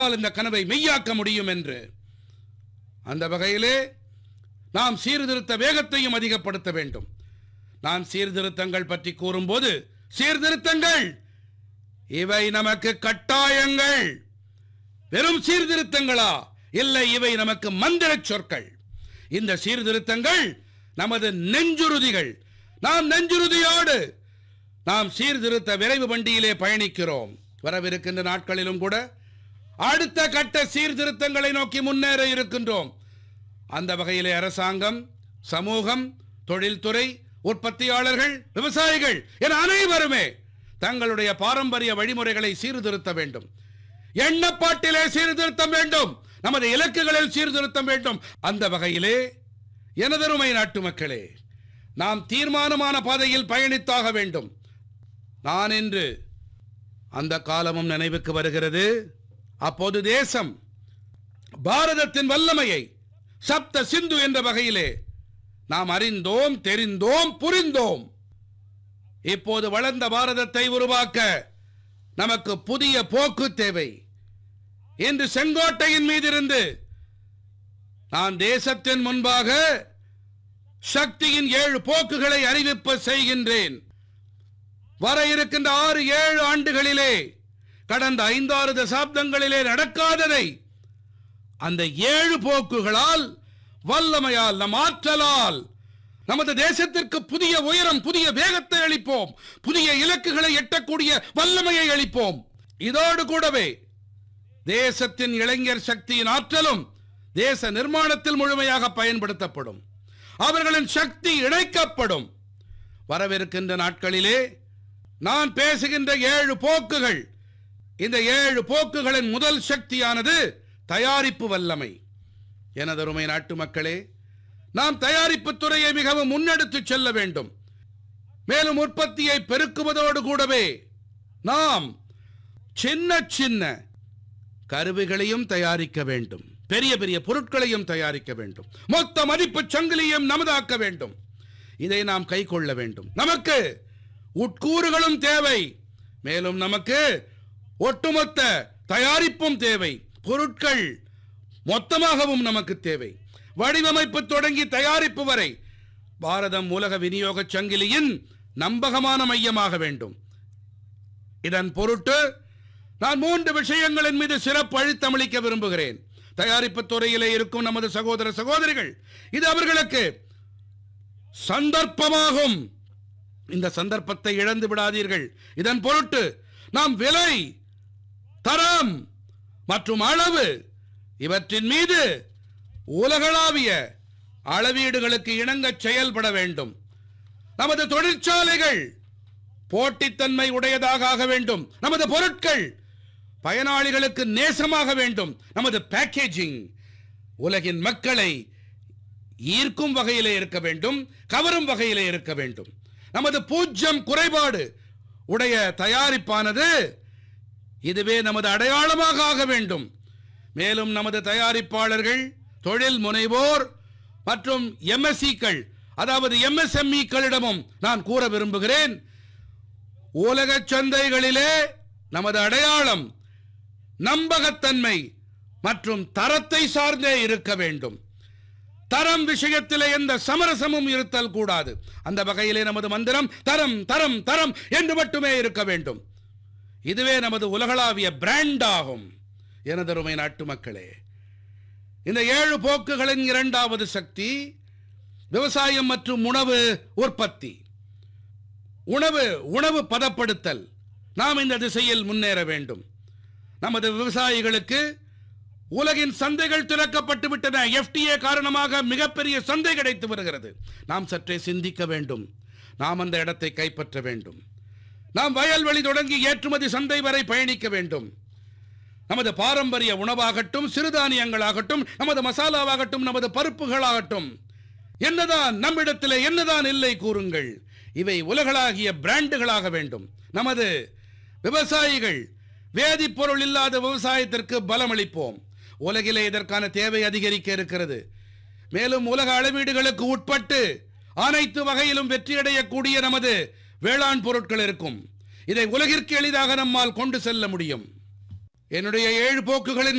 இந்த கனவை மெய்யாக்க முடியும் என்று அந்த வகையிலே நாம் சீர்திருத்த வேகத்தையும் அதிகப்படுத்த வேண்டும் நான் சீர்திருத்தங்கள் பற்றி கூறும்போது சீர்திருத்தங்கள் இவை நமக்கு கட்டாயங்கள் வெறும் சீர்திருத்தங்களா இல்லை இவை நமக்கு மந்திர சொற்கள் இந்த சீர்திருத்தங்கள் நமது நெஞ்சுறுதிகள் நாம் நெஞ்சுறுதியோடு நாம் சீர்திருத்த விரைவு வண்டியிலே பயணிக்கிறோம் வரவிருக்கின்ற நாட்களிலும் கூட அடுத்த கட்ட சீர்திருத்தங்களை நோக்கி முன்னேற இருக்கின்றோம் அந்த வகையிலே அரசாங்கம் சமூகம் தொழில்துறை உற்பத்தியாளர்கள் விவசாயிகள் என அனைவருமே தங்களுடைய பாரம்பரிய வழிமுறைகளை சீர்திருத்த வேண்டும் எண்ணப்பாட்டிலே சீர்திருத்தம் வேண்டும் நமது இலக்குகளில் சீர்திருத்தம் வேண்டும் அந்த வகையிலே எனதருமை நாட்டு மக்களே நாம் தீர்மானமான பாதையில் பயணித்தாக வேண்டும் நான் இன்று அந்த காலமும் நினைவுக்கு வருகிறது அப்போது தேசம் பாரதத்தின் வல்லமையை சப்த சிந்து என்ற வகையிலே நாம் அறிந்தோம் தெரிந்தோம் புரிந்தோம் இப்போது வளர்ந்த பாரதத்தை உருவாக்க நமக்கு புதிய போக்கு தேவை இன்று செங்கோட்டையின் மீதிருந்து நான் தேசத்தின் முன்பாக சக்தியின் ஏழு போக்குகளை அறிவிப்பு செய்கின்றேன் வர இருக்கின்ற ஆறு ஏழு ஆண்டுகளிலே கடந்த ஐந்தாறு தசாப்தங்களிலே நடக்காததை அந்த ஏழு போக்குகளால் வல்லமையால் நம் ஆற்றலால் நமது தேசத்திற்கு புதிய உயரம் புதிய வேகத்தை அளிப்போம் புதிய இலக்குகளை எட்டக்கூடிய வல்லமையை அளிப்போம் இதோடு கூடவே தேசத்தின் இளைஞர் சக்தியின் ஆற்றலும் தேச நிர்மாணத்தில் முழுமையாக பயன்படுத்தப்படும் அவர்களின் சக்தி இணைக்கப்படும் வரவிருக்கின்ற நாட்களிலே நான் பேசுகின்ற ஏழு போக்குகள் இந்த ஏழு போக்குகளின் முதல் சக்தியானது தயாரிப்பு வல்லமை எனதருமை நாட்டு மக்களே நாம் தயாரிப்பு துறையை மிகவும் முன்னெடுத்துச் செல்ல வேண்டும் மேலும் உற்பத்தியை பெருக்குவதோடு கூடவே நாம் சின்ன சின்ன கருவிகளையும் தயாரிக்க வேண்டும் பெரிய பெரிய பொருட்களையும் தயாரிக்க வேண்டும் மொத்த மதிப்பு சங்கிலியும் நமதாக்க வேண்டும் இதை நாம் கை கொள்ள வேண்டும் நமக்கு உட்கூறுகளும் தேவை மேலும் நமக்கு ஒட்டுமொத்த தயாரிப்பும் தேவை பொருட்கள் மொத்தமாகவும் நமக்கு தேவை வடிவமைப்பு தொடங்கி தயாரிப்பு வரை பாரதம் உலக விநியோக சங்கிலியின் நம்பகமான மையமாக வேண்டும் இதன் பொருட்டு நான் மூன்று விஷயங்களின் மீது சிறப்பு அழுத்தமளிக்க விரும்புகிறேன் தயாரிப்பு துறையிலே இருக்கும் நமது சகோதர சகோதரிகள் இது அவர்களுக்கு சந்தர்ப்பமாகும் இந்த சந்தர்ப்பத்தை இழந்து விடாதீர்கள் இதன் பொருட்டு நாம் விலை தரம் மற்றும் அளவு இவற்றின் மீது உலகளாவிய அளவீடுகளுக்கு இணங்க செயல்பட வேண்டும் நமது தொழிற்சாலைகள் போட்டித்தன்மை உடையதாக ஆக வேண்டும் நமது பொருட்கள் பயனாளிகளுக்கு நேசமாக வேண்டும் நமது பேக்கேஜிங் உலகின் மக்களை ஈர்க்கும் வகையிலே இருக்க வேண்டும் கவரும் வகையிலே இருக்க வேண்டும் நமது பூஜ்யம் குறைபாடு உடைய தயாரிப்பானது இதுவே நமது அடையாளமாக ஆக வேண்டும் மேலும் நமது தயாரிப்பாளர்கள் தொழில் முனைவோர் மற்றும் எம்எஸ்சிக்கள் அதாவது எம்எஸ்எம்இக்களிடமும் நான் கூற விரும்புகிறேன் உலக சந்தைகளிலே நமது அடையாளம் நம்பகத்தன்மை மற்றும் தரத்தை சார்ந்தே இருக்க வேண்டும் தரம் விஷயத்திலே எந்த சமரசமும் இருத்தல் கூடாது அந்த வகையிலே நமது மந்திரம் தரம் தரம் தரம் என்று மட்டுமே இருக்க வேண்டும் இதுவே நமது உலகளாவிய பிராண்ட் ஆகும் எனதருமை நாட்டு மக்களே இந்த ஏழு போக்குகளின் இரண்டாவது சக்தி விவசாயம் மற்றும் உணவு உற்பத்தி உணவு உணவு பதப்படுத்தல் நாம் இந்த திசையில் முன்னேற வேண்டும் நமது விவசாயிகளுக்கு உலகின் சந்தைகள் திறக்கப்பட்டு விட்டன எஃப்டிஏ காரணமாக மிகப்பெரிய சந்தை கிடைத்து வருகிறது நாம் சற்றே சிந்திக்க வேண்டும் நாம் அந்த இடத்தை கைப்பற்ற வேண்டும் நாம் வயல்வெளி தொடங்கி ஏற்றுமதி சந்தை வரை பயணிக்க வேண்டும் நமது பாரம்பரிய உணவாகட்டும் சிறுதானியங்களாகட்டும் நமது மசாலாவாகட்டும் நமது பருப்புகளாகட்டும் என்னதான் நம்மிடத்திலே என்னதான் இல்லை கூறுங்கள் இவை உலகளாகிய பிராண்டுகளாக வேண்டும் நமது விவசாயிகள் வேதிப்பொருள் இல்லாத விவசாயத்திற்கு பலமளிப்போம் உலகிலே இதற்கான தேவை அதிகரிக்க இருக்கிறது மேலும் உலக அளவீடுகளுக்கு உட்பட்டு அனைத்து வகையிலும் வெற்றியடையக்கூடிய நமது வேளாண் பொருட்கள் இருக்கும் இதை உலகிற்கு எளிதாக நம்மால் கொண்டு செல்ல முடியும் என்னுடைய ஏழு போக்குகளின்